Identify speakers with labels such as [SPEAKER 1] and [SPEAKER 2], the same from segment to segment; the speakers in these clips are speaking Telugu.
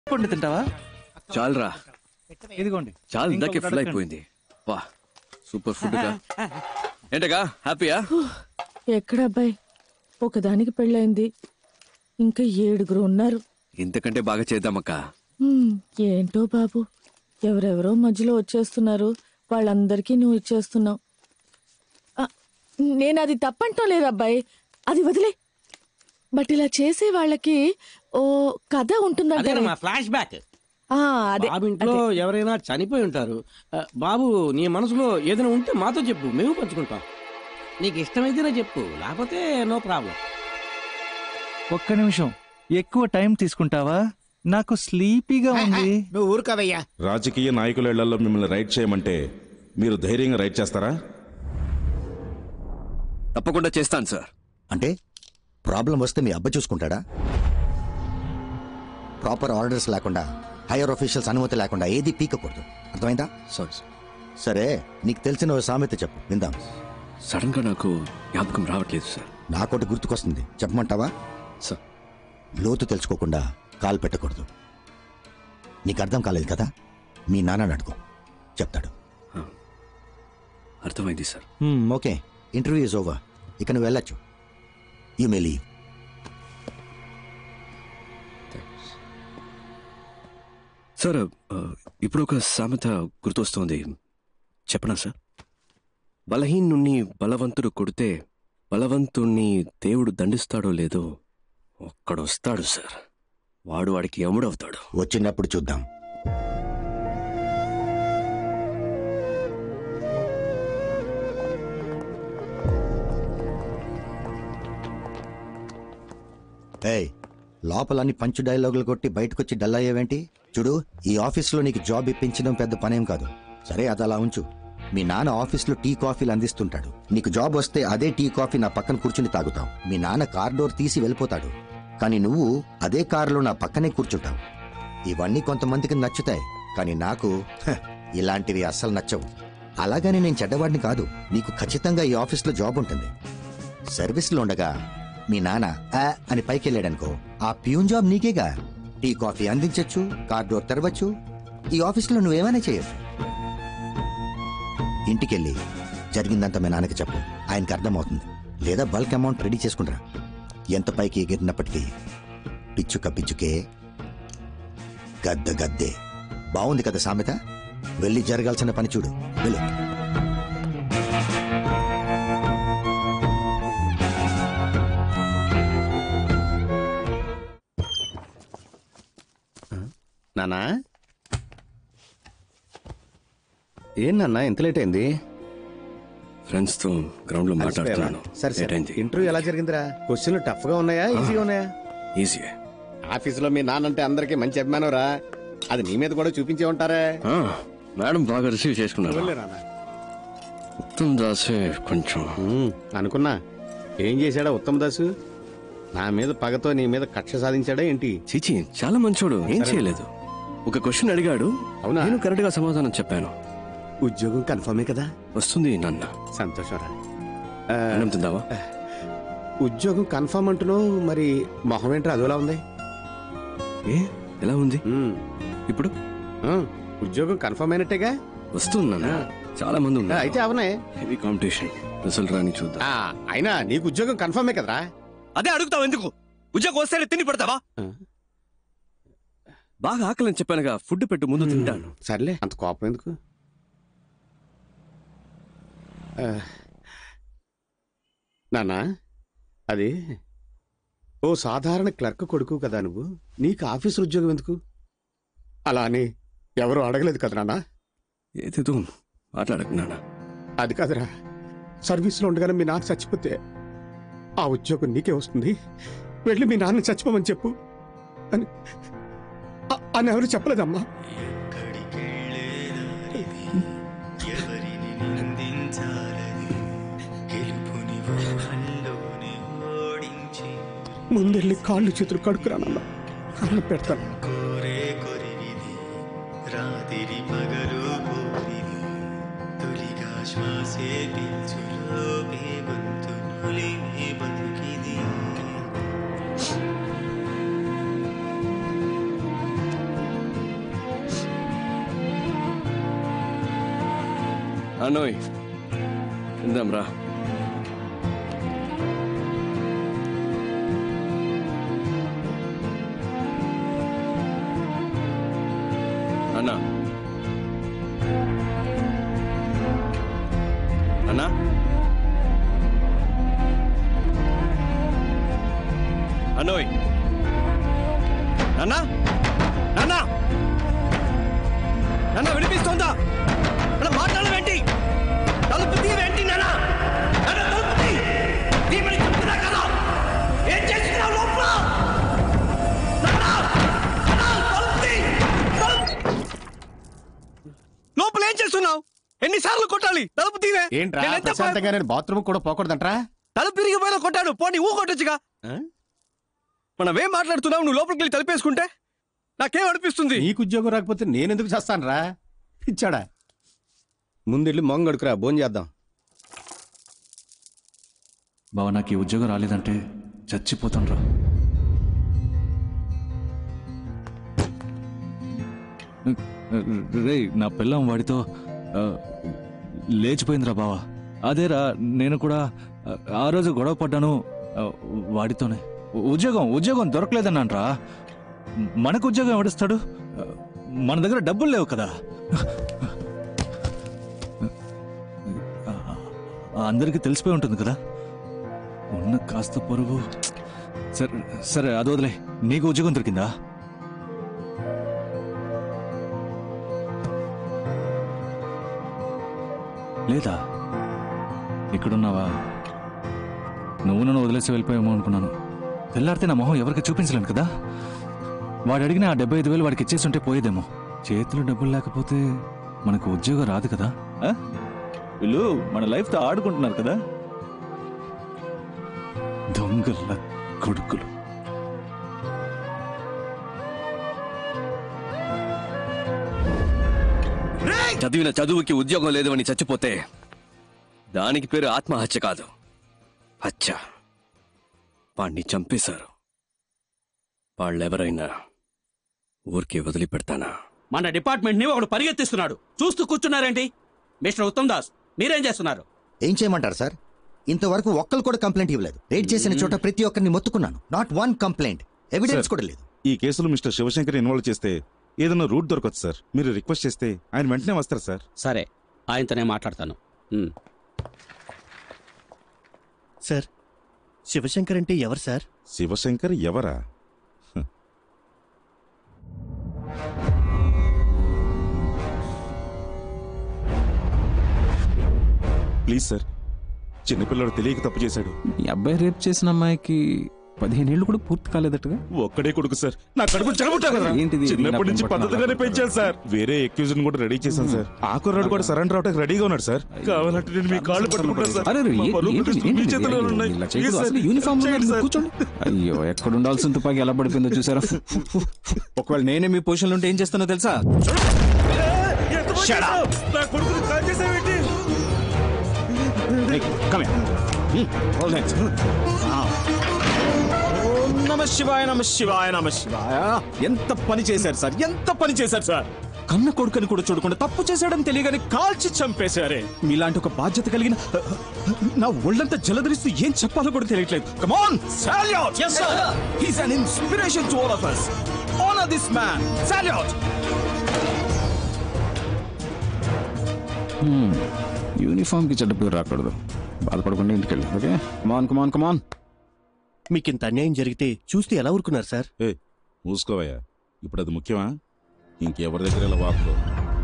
[SPEAKER 1] పండు తింటావా
[SPEAKER 2] చాలరా
[SPEAKER 1] ఇదిగోండి
[SPEAKER 2] చాలా ఇందాకే
[SPEAKER 1] ఇంకొకటి
[SPEAKER 2] ఫుల్
[SPEAKER 1] అడగండి.
[SPEAKER 2] అయిపోయింది వా సూపర్ ఫుడ్ గా ఏంటగా హ్యాపీయా
[SPEAKER 3] ఎక్కడ అబ్బాయి ఒకదానికి పెళ్ళైంది ఇంకా ఏడుగురు ఉన్నారు
[SPEAKER 2] ఇంతకంటే బాగా చేద్దామక్క
[SPEAKER 3] హ్మ్, ఏంటో బాబు ఎవరెవరో మధ్యలో వచ్చేస్తున్నారు వాళ్ళందరికీ నువ్వు ఇచ్చేస్తున్నావు ఆ, నేను అది తప్పంటో లేదు అబ్బాయి అది వదిలే బట్ ఇలా చేసే వాళ్ళకి ఓ కథ ఉంటుందంటే
[SPEAKER 4] అదేనమ్మా ఫ్లాష్ బ్యాక్
[SPEAKER 3] అదే
[SPEAKER 4] బాబు ఇంట్లో ఎవరైనా చనిపోయి ఉంటారు ఆ, బాబు నీ మనసులో ఏదైనా ఉంటే మాతో చెప్పు మేము పంచుకుంటాం నీకు ఇష్టమైతేనే చెప్పు లేకపోతే నో ప్రాబ్లం
[SPEAKER 1] ఒక్క నిమిషం ఎక్కువ టైం తీసుకుంటావా నాకు స్లీపీగా ఉంది
[SPEAKER 5] నువ్వు ఊరుకోవయ్యా
[SPEAKER 6] రాజకీయ నాయకుల ఇళ్లలో మిమ్మల్ని రైడ్ చేయమంటే మీరు ధైర్యంగా రైడ్ చేస్తారా
[SPEAKER 2] తప్పకుండా చేస్తాను సార్
[SPEAKER 5] అంటే ప్రాబ్లం వస్తే మీ అబ్బ చూసుకుంటాడా ప్రాపర్ ఆర్డర్స్ లేకుండా హైయర్ ఆఫీషియల్స్ అనుమతి లేకుండా ఏది పీకకూడదు అర్థమైందా
[SPEAKER 2] సారీ సార్
[SPEAKER 5] సరే నీకు తెలిసిన ఓ సామెత చెప్పు విందాం
[SPEAKER 2] సడన్ గా నాకు జ్ఞాపకం రావట్లేదు సార్
[SPEAKER 5] నాకోటి గుర్తుకొస్తుంది చెప్పమంటావా
[SPEAKER 2] సార్
[SPEAKER 5] లోతు తెలుసుకోకుండా కాలు పెట్టకూడదు నీకు అర్థం కాలేదు కదా మీ నాన్న అడుగు చెప్తాడు
[SPEAKER 2] అర్థమైంది సార్
[SPEAKER 5] హ్మ్, ఓకే ఇంటర్వ్యూ ఇస్ ఓవర్ ఇక నువ్వు వెళ్ళొచ్చు యూ మే లీవ్
[SPEAKER 2] సార్ ఆ, ఇప్పుడు ఒక సామెత గుర్తొస్తోంది చెప్పనా సార్ బలహీనుణ్ణి బలవంతుడు కొడితే బలవంతుణ్ణి దేవుడు దండిస్తాడో లేదో ఒక్కడొస్తాడు సార్ వాడు వాడికి యముడవుతాడు
[SPEAKER 5] వచ్చినప్పుడు చూద్దాం ఏయ్ లోపలన్నీ పంచు డైలాగులు కొట్టి బయటకొచ్చి డల్ అయ్యేవేంటి చూడు ఈ ఆఫీస్లో నీకు జాబ్ ఇప్పించడం పెద్ద పనేం కాదు సరే అది అలా ఉంచు మీ నాన్న ఆఫీస్లో టీ కాఫీలు అందిస్తుంటాడు నీకు జాబ్ వస్తే అదే టీ కాఫీ నా పక్కన కూర్చుని తాగుతావు మీ నాన్న కార్ డోర్ తీసి వెళ్ళిపోతాడు కానీ నువ్వు అదే కారులో నా పక్కనే కూర్చుంటావు ఇవన్నీ కొంతమందికి నచ్చుతాయి కానీ నాకు హ, ఇలాంటివి అస్సలు నచ్చవు అలాగని నేను చెడ్డవాడిని కాదు నీకు ఖచ్చితంగా ఈ ఆఫీస్లో జాబ్ ఉంటుంది సర్వీస్లో ఉండగా మీ నాన్న ఆ అని పైకి వెళ్ళాడనుకో ఆ ప్యూన్ జాబ్ నీకేగా టీ కాఫీ అందించొచ్చు కార్ డోర్ తెరవచ్చు ఈ ఆఫీస్లో నువ్వేమైనా చేయొచ్చు ఇంటికెళ్ళి జరిగిందంతా మీ నాన్నకి చెప్పు ఆయనకి అర్థమవుతుంది లేదా బల్క్ అమౌంట్ రెడీ చేసుకుంటారా ఎంత పైకి ఎగిరినప్పటికీ పిచ్చుక పిచ్చుకే గద్ద గద్దే బాగుంది కదా సామెత వెళ్ళి జరగాల్సిన పని చూడు వెళ్ళు
[SPEAKER 7] నానా ఏం నాన్న ఎంత లేట్ అయింది
[SPEAKER 2] ఫ్రెండ్స్ తో గ్రౌండ్ లో మాట్లాడుతున్నాను
[SPEAKER 7] సరే
[SPEAKER 2] Late
[SPEAKER 7] సరే
[SPEAKER 2] అయింది
[SPEAKER 7] ఇంటర్వ్యూ ఎలా జరిగిందిరా క్వశ్చన్లు టఫ్ గా ఉన్నాయా ఈజీగా ఉన్నాయా
[SPEAKER 2] ఈజీ
[SPEAKER 7] ఆఫీసులో మీ నాన్న అంటే అందరికీ మంచి అభిమానం రా అది నీ మీద కూడా చూపించే ఉంటారే
[SPEAKER 2] మేడం బాగా రిసీవ్ చేసుకున్నారు
[SPEAKER 7] వెళ్ళే నాన్న.
[SPEAKER 2] ఉత్తమ్ దాసే కొంచెం
[SPEAKER 7] ఉమ్, అనుకున్నా ఏం చేశాడా ఉత్తమ్ దాసు నా మీద పగతో నీ మీద కక్ష సాధించాడా ఏంటి
[SPEAKER 2] చీచి చాలా మంచోడు ఏం చేయలేదు ఒక క్వశ్చన్ అడిగాడు
[SPEAKER 7] అవునా?
[SPEAKER 2] నేను కరెక్ట్ గా సమాధానం చెప్పాను
[SPEAKER 7] ఉద్యోగం కన్ఫర్మే కదా
[SPEAKER 2] వస్తుంది నాన్న
[SPEAKER 7] సంతోషం రా ఆ,
[SPEAKER 2] అన్నం తిందావా
[SPEAKER 7] ఉద్యోగం కన్ఫర్మ్ అంటున్నావు మరి మొహం ఏంట్రా అదోలా ఉంది
[SPEAKER 2] ఏ ఎలా ఉంది
[SPEAKER 7] ఉమ్,
[SPEAKER 2] ఇప్పుడు
[SPEAKER 7] ఆ, ఉద్యోగం కన్ఫర్మ్ అయినట్టేగా
[SPEAKER 2] వస్తుంది నాన్న చాలా మంది
[SPEAKER 7] ఆ,
[SPEAKER 2] ఉన్నారు
[SPEAKER 7] అయితే అవనే
[SPEAKER 2] హెవీ కాంపిటీషన్ రిజల్ట్ రాని చూద్దాం
[SPEAKER 7] ఆ, అయినా నీకు ఉద్యోగం కన్ఫర్మే కదరా
[SPEAKER 2] అదే అడుగుతావు ఎందుకు ఉద్యోగం వస్తేనే తిని పెడతావా
[SPEAKER 7] ఆ.
[SPEAKER 2] బాగా ఆకలని చెప్పానుగా ఫుడ్ పెట్టు ముందు తింటాను
[SPEAKER 7] సర్లే అంత కోపం ఎందుకు ఆ, నాన్నా అది ఓ సాధారణ క్లర్క్ కొడుకు కదా నువ్వు నీకు ఆఫీసు ఉద్యోగం ఎందుకు అలా అని ఎవరు అడగలేదు కదా నాన్న
[SPEAKER 2] ఏదేదో మాట్లాడకు నాన్న
[SPEAKER 7] అది కాదురా సర్వీస్లో ఉండగానే మీ నాన్న చచ్చిపోతే ఆ ఉద్యోగం నీకే వస్తుంది వెళ్ళి మీ నాన్న చచ్చిపోమని చెప్పు అని అ- అని ఎవరు చెప్పలేదమ్మా ముందెళ్ళి కాళ్ళు చేతులు కడుక్కురానన్నా అన్నం పెడతాను
[SPEAKER 8] రాత్రి పగలు కోరిది తొలిగా శ్వాసే పీల్చులోపే గొంతు నులిమే బతికిది
[SPEAKER 2] అనోయ్ ఇందాం రా అన్నా అన్నా అనోయ్ నాన్న నాన్న నాన్న వినిపిస్తోందా నాన్న మాట్లాడవేంటి తలుపు తీవేంటి నాన్న నాన్న తలుపు తీ తీమని చెప్తున్నా కదా ఏం చేస్తున్నావు లోపల నాన్న నాన్న తలుపు తీ తలుపు- లోపల ఏం చేస్తున్నావు ఎన్నిసార్లు కొట్టాలి తలుపు తీవే
[SPEAKER 7] ఏంట్రా
[SPEAKER 2] నేనెంత భయ-
[SPEAKER 7] ప్రశాంతంగా నేను బాత్రూమ్ కూడా పోకూడదంట్రా
[SPEAKER 2] తలుపు తిరిగిపోయినా కొట్టాడు పోనీ ఊ కొట్టొచ్చుగా మనం ఏం మాట్లాడుతున్నావు నువ్వు లోపలికి వెళ్ళి తలుపేసుకుంటే నాకేం అనిపిస్తుంది
[SPEAKER 7] నీకు ఉద్యోగం రాకపోతే నేనెందుకు చేస్తానురా ఇచ్చాడా ముందెళ్ళి మొంగడుకురా భోజనం చేద్దాం
[SPEAKER 1] బావ నాకు ఈ ఉద్యోగం రాలేదంటే చచ్చిపోతాను రే నా పిల్లం వాడితో ఆ, లేచిపోయిందిరా బావ అదేరా నేను కూడా ఆ, ఆ రోజు గొడవ పడ్డాను ఆ, వాడితోనే ఉ- ఉద్యోగం ఉద్యోగం దొరకలేదన్నాన్రా మనకు ఉద్యోగం ఎవడిస్తాడు ఆ, మన దగ్గర డబ్బులు లేవు కదా ఆ, అందరికీ తెలిసిపోయి ఉంటుంది కదా ఉన్న కాస్త పొరుగు సరే సరే అది వదిలే నీకు ఉద్యోగం దొరికిందా లేదా ఇక్కడున్నావా నువ్వు నన్ను వదిలేసి వెళ్ళిపోయామో అనుకున్నాను తెల్లారితే నా మొహం ఎవరికి చూపించలేను కదా వాడు అడిగిన ఆ డెబ్బై ఐదు వేలు వాడికి ఇచ్చేసి ఉంటే పోయేదేమో చేతిలో డబ్బులు లేకపోతే మనకు ఉద్యోగం రాదు కదా ఆ? వీళ్ళు మన లైఫ్తో ఆడుకుంటున్నారు కదా దొంగల కొడుకులు
[SPEAKER 2] చదివిన చదువుకి ఉద్యోగం లేదు అని చచ్చిపోతే దానికి పేరు ఆత్మహత్య కాదు హత్య వాణ్ణి చంపేశారు వాళ్ళెవరైనా ఊరికి వదిలిపెడతానా
[SPEAKER 4] మన డిపార్ట్మెంట్ ని ఒకడు పరిగెత్తిస్తున్నాడు చూస్తూ కూర్చున్నారేంటి మిస్టర్ ఉత్తమ్ దాస్ మీరేం చేస్తున్నారు
[SPEAKER 5] ఏం చేయమంటారు సార్ ఇంతవరకు ఒక్కరు కూడా కంప్లైంట్ ఇవ్వలేదు రేట్ చేసిన చోట ప్రతి ఒక్కరిని మొత్తుకున్నాను not one complaint evidence
[SPEAKER 6] Sir.
[SPEAKER 5] కూడా లేదు
[SPEAKER 6] ఈ కేసులో మిస్టర్ శివశంకర్ ఇన్వాల్వ్ చేస్తే ఏదైనా రూట్ దొరకదు సార్ మీరు రిక్వెస్ట్ చేస్తే ఆయన వెంటనే వస్తారు సార్
[SPEAKER 4] సరే ఆయనతోనే మాట్లాడతాను ఉమ్.
[SPEAKER 9] సార్ శివశంకర్ అంటే ఎవరు సార్
[SPEAKER 6] శివశంకర్ ఎవరా హ. ప్లీజ్ సార్ చిన్నపిల్లడు తెలియక తప్పు చేశాడు
[SPEAKER 10] మీ అబ్బాయి రేప్ చేసిన అమ్మాయికి పదిహేను ఏళ్ళు కూడా పూర్తి కాలేదట్టుగా
[SPEAKER 6] ఒక్కడే కొడుకు సార్ నా కడుపు చెడగొట్టారు కదా
[SPEAKER 10] ఏంటిది?
[SPEAKER 6] చిన్నప్పటి నుంచి
[SPEAKER 10] నాకు
[SPEAKER 6] పద్ధతిగానే
[SPEAKER 10] పట్టుకున్నా.
[SPEAKER 6] పెంచాను సార్ వేరే ఎక్యూజన్ కూడా రెడీ చేశాను సార్ ఆ కుర్రాడు కూడా సరెండర్ అవడానికి రెడీగా ఉన్నాడు సార్ కావాలంటే నేను మీ కాళ్ళు పట్టుకుంటాను సార్
[SPEAKER 10] అరే అరే,
[SPEAKER 6] మా
[SPEAKER 10] ఏ-
[SPEAKER 6] పరువు
[SPEAKER 10] ఏంటి-
[SPEAKER 6] ప్రతిష్టలు మీ
[SPEAKER 10] ఏంటి-
[SPEAKER 6] చేతిలోనే
[SPEAKER 10] ఏంటి-
[SPEAKER 6] ఉన్నాయి.
[SPEAKER 10] ఇలా
[SPEAKER 6] ప్లీజ్
[SPEAKER 10] చేయకూడదు.
[SPEAKER 6] సార్.
[SPEAKER 10] అసలు యూనిఫామ్ లో
[SPEAKER 6] చేయండి
[SPEAKER 10] మీరు
[SPEAKER 6] సార్.
[SPEAKER 10] కూర్చోండి అయ్యో ఎక్కడ ఉండాల్సిన తుపాకి ఎలా పడిపోయిందో చూసారా ఒకవేళ నేనే మీ పొజిషన్ ఉంటే ఏం చేస్తానో తెలుసా
[SPEAKER 6] ఎంతమంది చేశావు? నా కొడుకుని కాల్ చేసావేంటి
[SPEAKER 10] ఓం నమ శివాయ నమ శివాయ నమ శివాయ ఎంత పని చేశారు సార్ ఎంత పని చేశారు సార్ కన్న కొడుకుని కూడా చూడకుండా తప్పు చేశాడని తెలియగానే కాల్చి చంపేశారే మీలాంటి ఒక బాధ్యత కలిగిన నా ఒళ్ళంతా జలధరిస్తూ ఏం చెప్పాలో కూడా తెలియట్లేదు come on salute yes sir he's an inspiration to all of us honor this man salute uniform కి చెడ్డ పేరు రాకూడదు బాధపడకుండా ఇంటికి వెళ్ళి ఓకే కమాన్ కమాన్ కమాన్
[SPEAKER 9] మీకు ఇంత అన్యాయం జరిగితే చూస్తే ఎలా ఊరుకున్నారు సార్
[SPEAKER 6] ఏ మూసుకోవయ్యా ఇప్పుడు అది ముఖ్యమా ఇంకెవరి దగ్గర ఇలా వాపుకో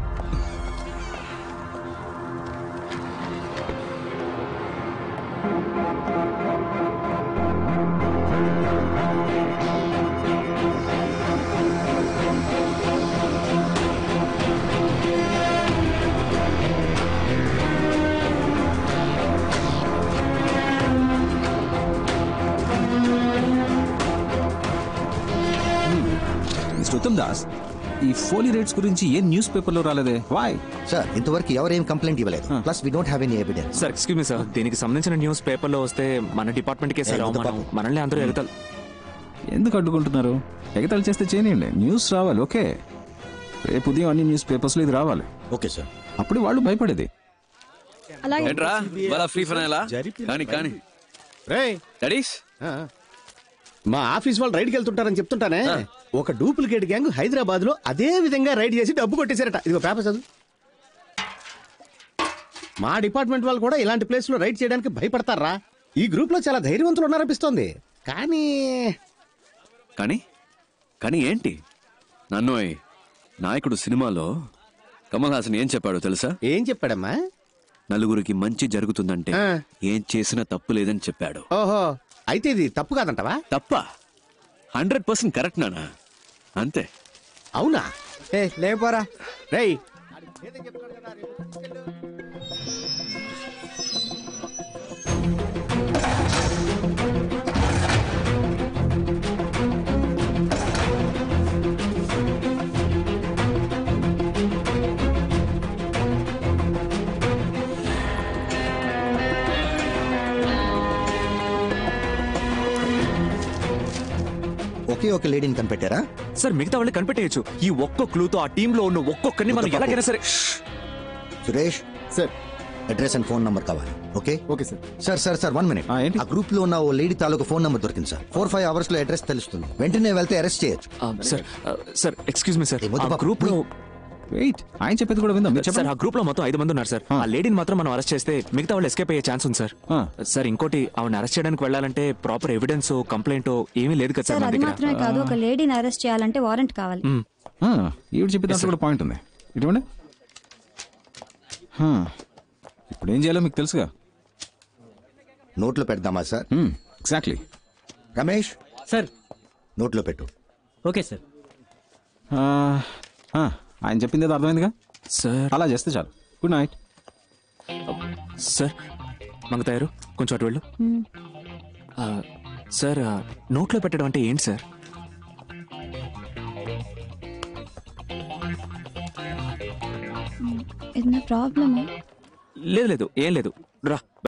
[SPEAKER 10] మిస్టర్ ఉత్తమ్ దాస్ ఈ ఫోలీ రేట్స్ గురించి ఏ న్యూస్ పేపర్లో రాలేదే వాయ్
[SPEAKER 5] సార్ ఇంతవరకు ఎవరేం కంప్లైంట్ ఇవ్వలేదు
[SPEAKER 10] Huh.
[SPEAKER 5] Plus we don't have any evidence
[SPEAKER 11] sir excuse me sir దీనికి సంబంధించిన న్యూస్ పేపర్లో వస్తే మన డిపార్ట్మెంట్కే సార్
[SPEAKER 5] ఏ,
[SPEAKER 11] అవమానం
[SPEAKER 5] పాపం.
[SPEAKER 11] మనల్ని అందరూ ఎగతాలు
[SPEAKER 10] ఎందుకు అడ్డుకుంటున్నారు ఎగతాళి చేస్తే చేయనియండి న్యూస్ రావాలి ఓకే రేపు ఉదయం అన్ని న్యూస్ పేపర్స్లో ఇది రావాలి
[SPEAKER 5] ఓకే సార్
[SPEAKER 10] అప్పుడు వాళ్ళు భయపడేది
[SPEAKER 2] ఏంట్రా ఇవాళ ఫ్రీ ఫైనలా కానీ కానీ
[SPEAKER 7] రేయ్
[SPEAKER 2] డాడీస్
[SPEAKER 7] ఆ. మా ఆఫీస్ వాళ్ళు రైడ్కి వెళ్తుంటారని చెప్తుంటానే ఒక డూప్లికేట్ గ్యాంగ్ హైదరాబాద్ లో అదే విధంగా రైడ్ చేసి డబ్బు కొట్టేశారట ఇదిగో పేపర్ చదువు మా డిపార్ట్మెంట్ వాళ్ళు కూడా ఇలాంటి ప్లేస్ లో రైడ్ చేయడానికి భయపడతారా ఈ గ్రూప్ లో చాలా ధైర్యవంతులు ఉన్నారనిపిస్తోంది కానీ
[SPEAKER 2] కానీ కానీ ఏంటి నన్నోయ్ నాయకుడు సినిమాలో కమల్ హాసన్ ఏం చెప్పాడో తెలుసా
[SPEAKER 7] ఏం చెప్పాడమ్మా
[SPEAKER 2] నలుగురికి మంచి జరుగుతుందంటే
[SPEAKER 7] ఆ.
[SPEAKER 2] ఏం చేసినా తప్పు లేదని చెప్పాడు
[SPEAKER 7] ఓహో అయితే ఇది తప్పు కాదంటవా
[SPEAKER 2] తప్ప హండ్రెడ్ పర్సెంట్ కరెక్ట్ నానా అంతే
[SPEAKER 7] అవునా
[SPEAKER 12] ఏ లేపోరా
[SPEAKER 7] రేయ్
[SPEAKER 5] ఒకే ఒక లేడీని కనిపెట్టారా
[SPEAKER 11] సార్ మిగతా వాళ్ళు కనిపెట్టేయచ్చు ఈ ఒక్క క్లూతో ఆ టీమ్ లో ఉన్న ఒక్కొక్కరిని మనం ఎలాగైనా సరే
[SPEAKER 5] Suresh
[SPEAKER 12] sir
[SPEAKER 5] address and phone number కావాలి okay
[SPEAKER 12] okay sir
[SPEAKER 5] sir sir sir one minute
[SPEAKER 1] ఆ, ఏంటి?
[SPEAKER 5] ఆ గ్రూప్ లో ఉన్న ఓ లేడీ తాలూకు ఫోన్ నంబర్ దొరికింది సార్ ఫోర్ ఫైవ్ అవర్స్ లో అడ్రస్ తెలుస్తుంది వెంటనే వెళ్తే అరెస్ట్ చేయొచ్చు
[SPEAKER 11] ఆ, సార్ ఆ, సార్ ఎక్స్క్యూజ్ మీ సార్
[SPEAKER 5] ఏ, వద్దు
[SPEAKER 11] ఆ
[SPEAKER 5] బాబు,
[SPEAKER 11] గ్రూప్ లో
[SPEAKER 1] వెయిట్ ఆయన చెప్పేది కూడా విందాం మీరు
[SPEAKER 11] సార్
[SPEAKER 1] చెప్పండి
[SPEAKER 11] ఆ గ్రూప్ లో మొత్తం ఐదు మంది ఉన్నారు సార్ ఆ లేడీని మాత్రం మనం అరెస్ట్ చేస్తే మిగతా వాళ్ళు ఎస్కేప్ అయ్యే ఛాన్స్ ఉంది సార్
[SPEAKER 1] ఆ.
[SPEAKER 11] సార్ ఇంకోటి ఆవిడ అరెస్ట్ చేయడానికి వెళ్ళాలంటే ప్రాపర్ ఎవిడెన్స్ కంప్లైంట్ ఏమీ లేదు కదా సార్
[SPEAKER 13] సార్
[SPEAKER 11] మన
[SPEAKER 13] అది
[SPEAKER 11] దగ్గర
[SPEAKER 13] మాత్రమే కాదు ఒక లేడీని అరెస్ట్ చేయాలంటే వారెంట్ కావాలి
[SPEAKER 11] మ్.
[SPEAKER 1] ఆ, ఈవిడ చెప్పే దాంట్లో కూడా పాయింట్ ఉంది ఇటువంటి ఇప్పుడు ఏం చేయాలో మీకు తెలుసుగా
[SPEAKER 5] నోట్లో పెడదామా సార్
[SPEAKER 1] ఎగ్జాక్ట్లీ
[SPEAKER 5] రమేష్
[SPEAKER 12] సార్
[SPEAKER 5] నోట్లో పెట్టు
[SPEAKER 12] ఓకే సార్
[SPEAKER 1] ఆయన చెప్పింది ఏదో అర్థమైందిగా
[SPEAKER 11] సార్
[SPEAKER 1] అలా చేస్తే చాలు గుడ్ నైట్
[SPEAKER 11] సార్ మంగతాయారు కొంచెం అటు వెళ్ళు ఆ, సార్ ఆ, నోట్లో పెట్టడం అంటే ఏంటి సార్
[SPEAKER 13] ఏదైనా ప్రాబ్లమా
[SPEAKER 11] లేదు లేదు ఏం లేదు రా